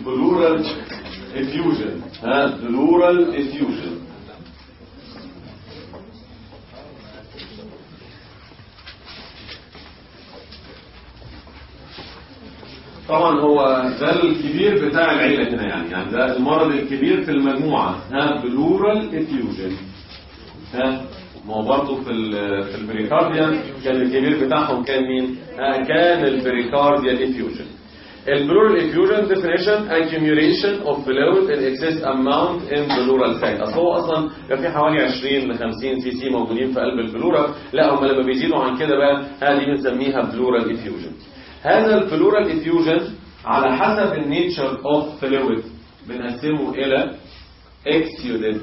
بلورال افيوجن ها بلورال افيوجن طبعا هو ده الكبير بتاع العيلة هنا يعني يعني ده المرض الكبير في المجموعة ها بلورال افيوجن ها ما هو برضه في ال في البريكارديا كان الكبير بتاعهم كان مين؟ ها كان البريكارديا افيوجن البلورال افيوجن definition accumulation of fluid in excess amount in pleural sac اصل هو اصلا كان في حوالي 20 ل 50 سي سي موجودين في قلب البلورا لا هم لما بيزيدوا عن كده بقى هذه بنسميها بلورال افيوجن هذا البلورال افيوجن على حسب النيتشر اوف فلويد بنقسمه الى اكسيودنت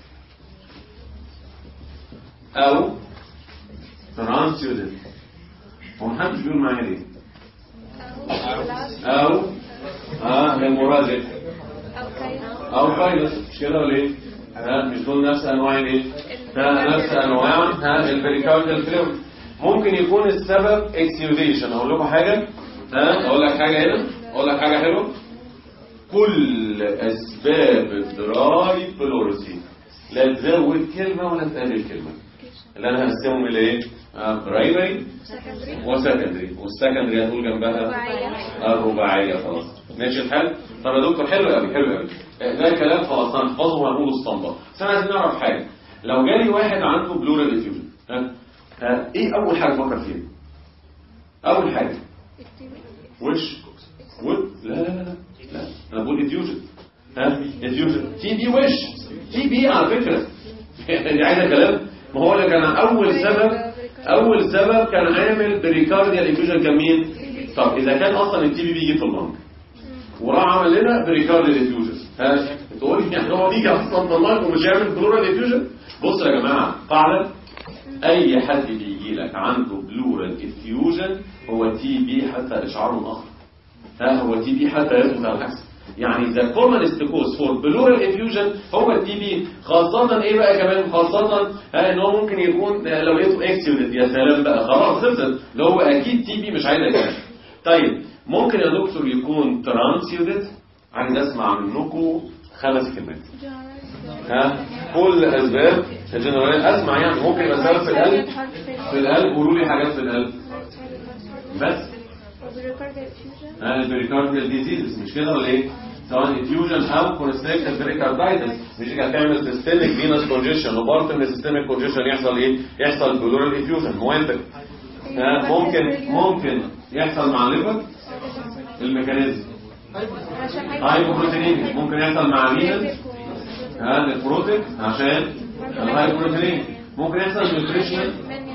او ترانسيودنت هو محدش بيقول معايا ليه او اه هيموراجيك او فايروس مش كده ولا ايه؟ ها مش دول نفس انواع الايه؟ ها نفس انواع ها البريكارديال فلويد ممكن يكون السبب اكسيوديشن اقول لكم حاجه ها اقول لك حاجه هنا اقول لك حاجه حلوه كل اسباب الدراي بلورسي لا تزود كلمه ولا تقلل كلمه اللي انا هقسمهم الى ايه برايمري وسكندري والسكندري هنقول جنبها الرباعيه خلاص ماشي الحال طب يا دكتور حلو قوي حلو قوي ده كلام خلاص هنحفظه وهنقوله اسطمبه بس انا عايزين نعرف حاجه لو جالي واحد عنده بلورال افيوجن ها ها ايه اول حاجه افكر فيها اول حاجه وش ود لا لا لا لا لا انا بقول افيوجن ها افيوجن تي بي وش تي بي على فكره دي عايزه كلام ما هو اللي كان اول سبب اول سبب كان عامل بريكارديال افيوجن كان مين طب اذا كان اصلا التي بي بيجي في اللنج وراح عمل لنا بريكارديال افيوجن ها تقول لي يعني هو بيجي اصلا في اللنج ومش هيعمل بلورال افيوجن بص يا جماعه قاعده اي حد بيجي لك عنده بلورال افيوجن هو تي بي حتى اشعار اخر ها هو تي بي حتى يثبت على العكس يعني ذا كومنست كوز فور بلورال افيوجن هو التي بي خاصة ايه بقى كمان خاصة ها ان هو ممكن يكون لو لقيته اكسيودت يا سلام بقى خلاص خلصت اللي هو اكيد تي بي مش عايز كده طيب ممكن يا دكتور يكون ترانسيودت عايز اسمع منكم خمس كلمات ها كل اسباب الجنرال اسمع يعني ممكن يبقى سبب في القلب في القلب قولوا لي حاجات في القلب بس ها البريكارديال ديزيز مش كده ولا ايه سواء انفيوجن او كونستريكتيف بريكاردايتس مش كده هتعمل سيستميك فينس كونجيشن وبارت من السيستميك كونجيشن يحصل ايه يحصل بلورال انفيوجن موافق ها ممكن ممكن يحصل مع الليفر الميكانيزم هايبوبروتينيميا ممكن يحصل مع رينال ها نفروتيك عشان الهايبوبروتينيميا ممكن يحصل نيوتريشن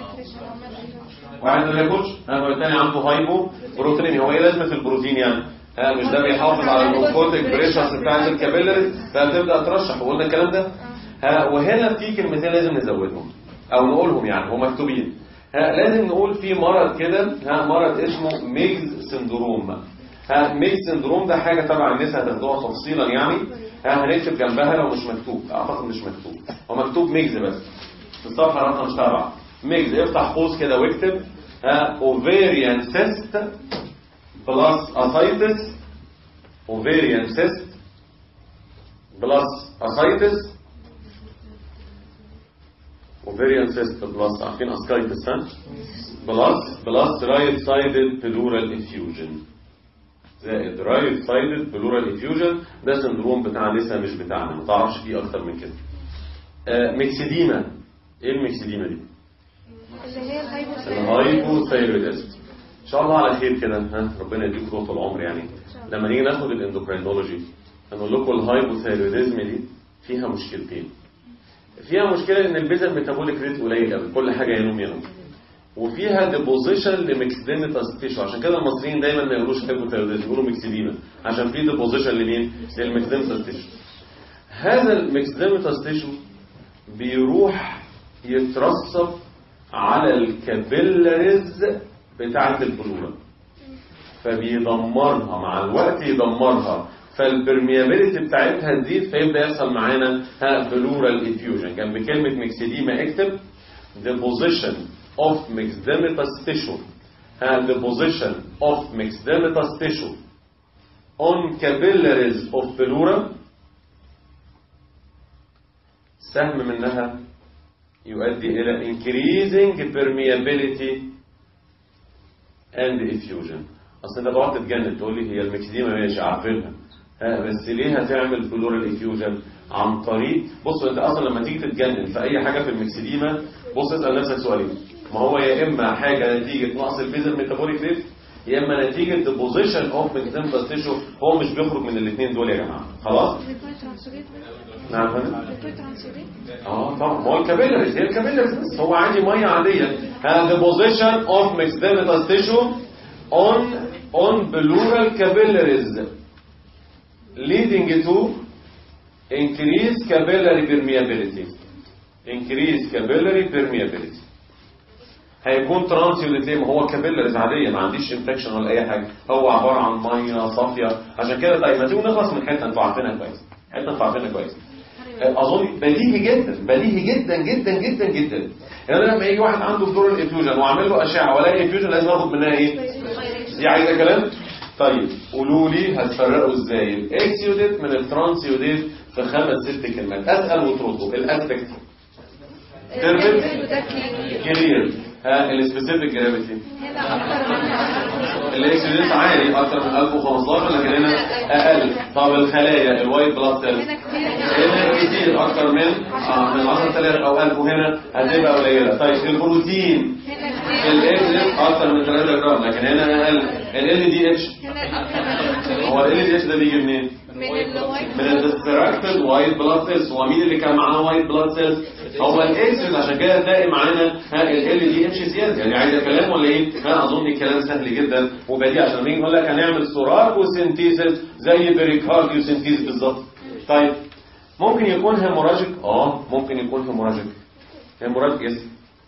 واحد ما بياكلش ها والتاني عنده هايبو بروتينيميا هو ايه لازمه البروتين يعني ها مش ده بيحافظ على النوكوتيك بريشرز بتاعت الكابيلاري فهتبدا ترشح وقلنا الكلام ده ها وهنا في كلمتين لازم نزودهم او نقولهم يعني هم مكتوبين ها لازم نقول في مرض كده ها مرض اسمه ميجز سندروم ها ميجز سندروم ده حاجه تبع النساء هتاخدوها تفصيلا يعني ها هنكتب جنبها لو مش مكتوب اعتقد مش مكتوب هو مكتوب ميجز بس في الصفحه رقم 7 ميجز افتح قوس كده واكتب ها ovarian cyst plus ascites ovarian cyst plus ascites ovarian cyst plus عارفين ascites ها plus plus right sided pleural effusion زائد right sided pleural effusion ده سندروم بتاع لسه مش بتاعنا ما تعرفش فيه اكتر من كده آه ميكسيديما ايه الميكسيديما دي اللي هي الهايبوثايرويدزم ان شاء الله على خير كده ها ربنا يديكم طول العمر يعني لما نيجي ناخد الاندوكرينولوجي هنقول لكم الهايبوثايرويدزم دي فيها مشكلتين فيها مشكله ان البيزل ميتابوليك ريت قليل قوي كل حاجه ينوم ينوم وفيها ديبوزيشن لميكسدينيتاس تيشو عشان كده المصريين دايما ما يقولوش هايبوثايرويدزم يقولوا ميكسدينا عشان في ديبوزيشن لمين للميكسدينيتاس تيشو هذا الميكسدينيتاس تيشو بيروح يترسب على الكابيلاريز بتاعة البلورة فبيدمرها مع الوقت يدمرها فالبرميابيليتي بتاعتها تزيد فيبدا يحصل معانا ها بلورال افيوجن جنب كلمه ميكسيديما اكتب deposition of myxedematous tissue ها deposition of myxedematous tissue on capillaries of pleura سهم منها يؤدي إلى increasing permeability and effusion أصل أنت تقعد تتجنن تقول لي هي المكسديمة ماشي عارفينها ها بس ليه هتعمل بلورال افيوجن عن طريق بص انت اصلا لما تيجي تتجنن في اي حاجه في المكسديمه بص اسال نفسك سؤالين ما هو يا اما حاجه نتيجه نقص البيزل ميتابوليك ريت يا اما نتيجه ديبوزيشن اوف ميكسيمبس تيشو هو مش بيخرج من الاثنين دول يا جماعه خلاص نعم فندم اه طبعا ما هو الكابيلاريز هي الكابيلاريز بس هو عادي ميه عاديه ها deposition of mixedemitas tissue on on pleural capillaries leading to increased capillary permeability increased capillary permeability هيكون ترانسيوليت ليه ما هو كابيلاريز عاديه ما عنديش انفكشن ولا اي حاجه هو عباره عن ميه صافيه عشان كده طيب ما تيجوا نخلص من حته انتوا عارفينها كويس حته انتوا عارفينها كويس اظن بديهي جدا بديهي جدا جدا جدا جدا يعني لما يجي واحد عنده فلورال انفيوجن واعمل له اشعه ولا انفيوجن لازم اخد منها ايه دي عايزه كلام طيب قولوا لي هتفرقوا ازاي الاكسيوديت من الترانسيوديت في خمس ست كلمات اسال وتردوا الاسبكت تربل كلير ها السبيسيفيك جرافيتي الاكسيوديت عالي اكتر من 1015 لكن هنا اقل طب الخلايا الوايت بلاد سيلز هنا كتير اكتر من آه من 10000 او 1000 وهنا هتبقى قليله طيب البروتين الاكسيوديت اكتر من 3 جرام لكن هنا اقل ال دي اتش هو ال دي اتش ده بيجي منين؟ من الديستراكتد وايت بلاد سيلز هو مين اللي كان معاه وايت بلاد سيلز هو الاكسس عشان كده تلاقي معانا ها ال دي اتش زياده يعني عايزه كلام ولا ايه انا اظن الكلام سهل جدا وبديع عشان مين يقول لك هنعمل سوراكو سينتيسيس زي بريكارديو سينتيز بالظبط طيب ممكن يكون هيموراجيك اه ممكن يكون هيموراجيك هيموراجيك يس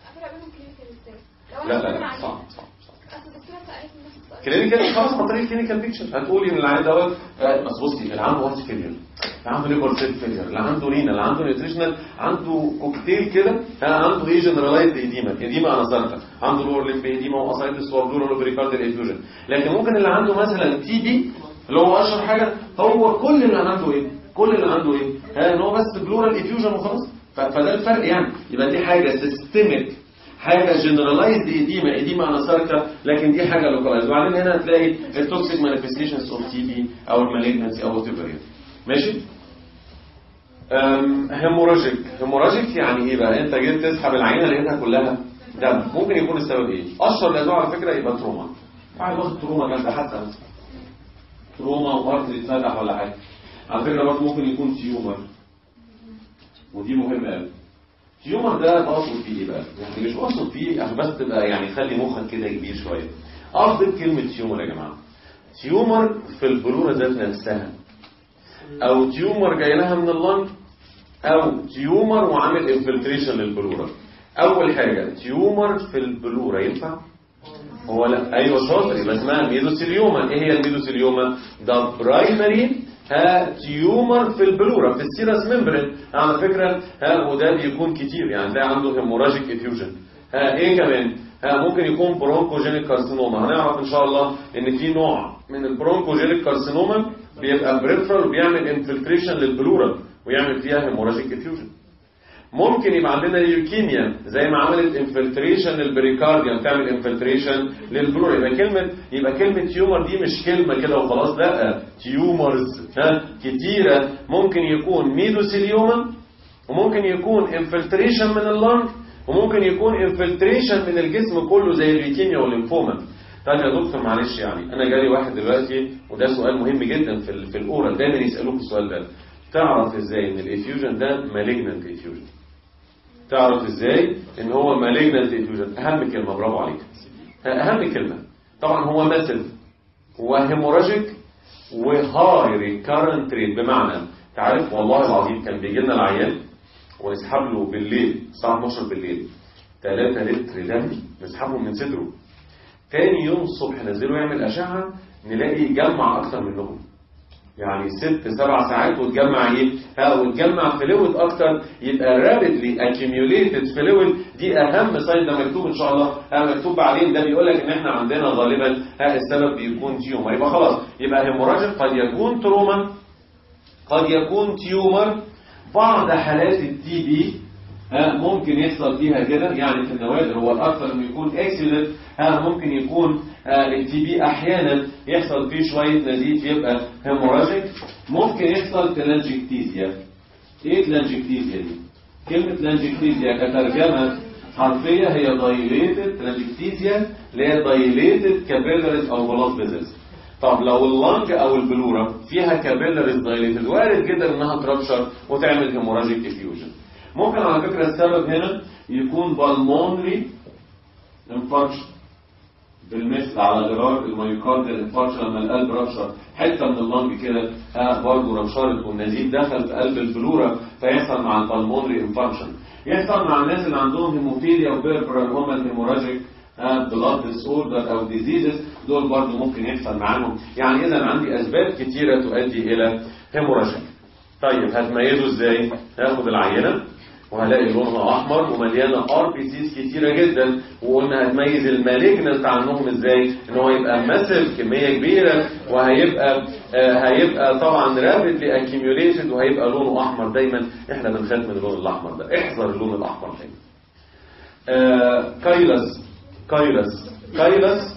لا لا لا صعب صعب كلينيكال خلاص عن طريق كلينيكال بيكتشر هتقولي ان العيان دوت بس بصي اللي عنده هارت فيلير اللي عنده ليبر سيل فيلير اللي عنده رينا اللي عنده نيوتريشنال عنده كوكتيل كده عنده ايه جنرالايزد ايديما ايديما انا صارت عنده لور ليمب ايديما واسايتس وبلورال بريكارديال انفيوجن لكن ممكن اللي عنده مثلا تي بي اللي هو اشهر حاجه هو كل اللي عنده ايه كل اللي عنده ايه ها ان هو بس بلورال انفيوجن وخلاص فده الفرق يعني يبقى دي حاجه سيستميك حاجة جنرالايزد ايديما ايديما اناساركا لكن دي حاجة لوكالايز وبعدين هنا هتلاقي التوكسيك مانيفستيشنز اوف تي بي او المالجنسي او وات ماشي هيموراجيك هيموراجيك يعني ايه بقى انت جيت تسحب العينه لقيتها كلها دم ممكن يكون السبب ايه اشهر الاسباب على فكره يبقى تروما واحد واخد تروما جامده حتى تروما وارتري اتفتح ولا حاجه على فكره برضه ممكن يكون تيومر ودي مهمه قوي تيومر ده اقصد فيه ايه بقى يعني مش اقصد فيه عشان بس تبقى يعني خلي مخك كده كبير شويه قصد كلمه تيومر يا جماعه تيومر في البلوره ذات نفسها او تيومر جاي لها من اللنج او تيومر وعامل انفلتريشن للبلوره اول حاجه تيومر في البلوره ينفع هو لا ايوه شاطر يبقى اسمها ميدوسيليوما ايه هي الميدوسيليوما ده برايمري ها تيومر في البلورا في السيرس ممبرين على فكرة ها وده بيكون كتير يعني ده عنده هيموراجيك افيوجن ها ايه كمان ها ممكن يكون برونكوجينيك كارسينوما هنعرف ان شاء الله ان في نوع من البرونكوجينيك كارسينوما بيبقى بريفرال وبيعمل انفلتريشن للبلورا ويعمل فيها هيموراجيك افيوجن ممكن يبقى عندنا ليوكيميا زي ما عملت انفلتريشن للبريكارديوم تعمل انفلتريشن للبلورا يبقى كلمه يبقى كلمه تيومر دي مش كلمه كده وخلاص لا تيومرز ها كتيره ممكن يكون ميدوسيليوما وممكن يكون انفلتريشن من اللنج وممكن يكون انفلتريشن من الجسم كله زي الليوكيميا والليمفوما طيب يا دكتور معلش يعني انا جالي واحد دلوقتي وده سؤال مهم جدا في في الاورال دايما يسالوك السؤال ده تعرف ازاي ان الافيوجن ده مالجنانت افيوجن تعرف ازاي ان هو مالجنانت افيوجن اهم كلمه برافو عليك اهم كلمه طبعا هو ماسل وهيموراجيك وهاي ريكارنت ريت بمعنى تعرف والله العظيم كان بيجي لنا العيان ونسحب له بالليل الساعه 12 بالليل 3 لتر دم نسحبهم من صدره تاني يوم الصبح ننزله يعمل اشعه نلاقي جمع اكتر منهم يعني ست سبع ساعات وتجمع ايه؟ ها وتجمع فلويد اكتر يبقى رابيدلي accumulated فلويد دي اهم ساين ده مكتوب ان شاء الله ها مكتوب بعدين ده بيقول لك ان احنا عندنا غالبا ها السبب بيكون تيومر يبقى خلاص يبقى هيموراجيك قد يكون تروما قد يكون تيومر بعض حالات التي بي ها ممكن يحصل فيها كده يعني في النوادر هو الاكثر انه يكون اكسيدنت ها ممكن يكون التي بي احيانا يحصل فيه شويه نزيف يبقى هيموراجيك ممكن يحصل تلانجكتيزيا ايه تلانجكتيزيا دي كلمه تلانجكتيزيا كترجمه حرفيه هي دايليتد تلانجكتيزيا اللي هي دايليتد كابيلاريز او بلاس فيزلز طب لو اللنج او البلورا فيها كابيلاريز دايليتد وارد جدا انها ترابشر وتعمل هيموراجيك افيوجن ممكن على فكرة السبب هنا يكون بالمونري انفاركشن بالمثل على غرار الميوكارديال انفاركشن لما القلب ربشر حته من اللنج كده آه برضه ربشرت والنزيف دخل في قلب البلورا فيحصل مع البالمونري انفاركشن يحصل مع الناس اللي عندهم هيموفيليا وبيربرا اللي هم الهيموراجيك بلاد ديس اوردر او ديزيزز دول برضه ممكن يحصل معاهم يعني اذا عندي اسباب كتيره تؤدي الى هيموراجيك طيب هتميزه ازاي هاخد العينه وهلاقي لونها احمر ومليانه ار بي سيز كتيره جدا وقلنا هتميز المالجنت عنهم ازاي ان هو يبقى ماسف كميه كبيره وهيبقى آه هيبقى طبعا رابيدلي اكيميوليتد وهيبقى لونه احمر دايما احنا بنخاف من اللون الاحمر ده احذر اللون الاحمر دايما آه كايلس كايلس كايلس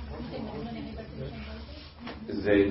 ازاي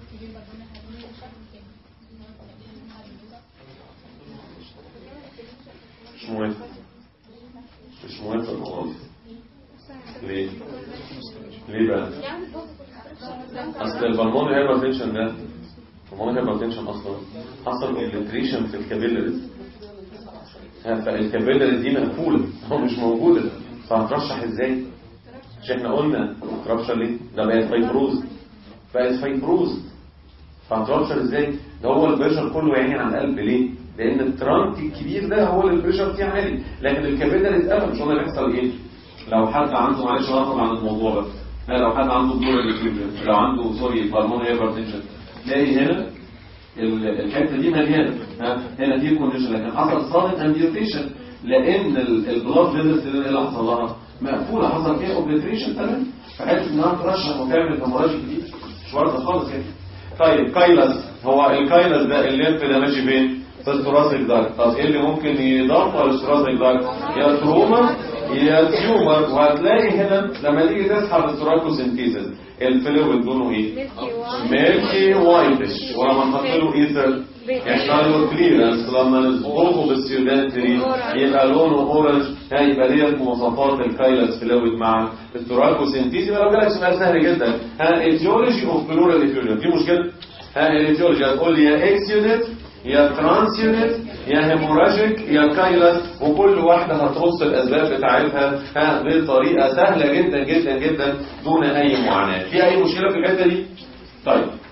مش موافق مش موافق خالص ليه ليه بقى اصل البلمون هايبرتنشن ده البلمون هايبرتنشن اصلا حصل اوبليتريشن في الكابيلاريز فالكابيلاريز دي مقفوله هو مش موجوده فهترشح ازاي مش احنا قلنا ترشح ليه ده بقت فايبروز بقت فايبروز فهترشح ازاي ده هو البريشر كله يعني على القلب ليه لان الترانك الكبير ده هو اللي البريشر فيه عالي لكن الكابيلاري اتقفل مش قلنا بيحصل ايه لو حد عنده معلش غلط عن الموضوع ده لا لو حد عنده بلورال لو عنده سوري بالمونري هايبرتنشن تلاقي هنا الحته دي مليانه ها هنا في كونديشن لكن حصل صادم امبيوتيشن لان البلاد فيزلز اللي حصل لها مقفوله حصل فيها اوبليتريشن تمام فحته انها ترشح وتعمل هيموراجيك دي مش وارده خالص كده طيب كايلس هو الكايلس ده الليمف ده ماشي فين؟ في الثوراسيك داكت طب ايه اللي ممكن يدمر الثوراسيك داكت يا تروما يا تيومر وهتلاقي هنا لما تيجي تسحب الثوراكوسنتيزز الفلويد لونه ايه ميلكي وايتش ولما نحط له ايثر يحصل له كليرنس لما نظبطه بالسيودانتري يبقى لونه اورنج هيبقى ديت مواصفات الكايلس فلويد مع الثوراكوسنتيز يبقى لو جالك سؤال سهل جدا ها ايتيولوجي اوف بلورال افيوجن في مشكله ها الايتيولوجي هتقول لي يا اكس يونت يا ترانس يونت يا هيموراجيك يا كايلس وكل واحدة هترص الأسباب بتاعتها ها بطريقة سهلة جدا جدا جدا دون أي معاناة في أي مشكلة في الحتة دي؟ طيب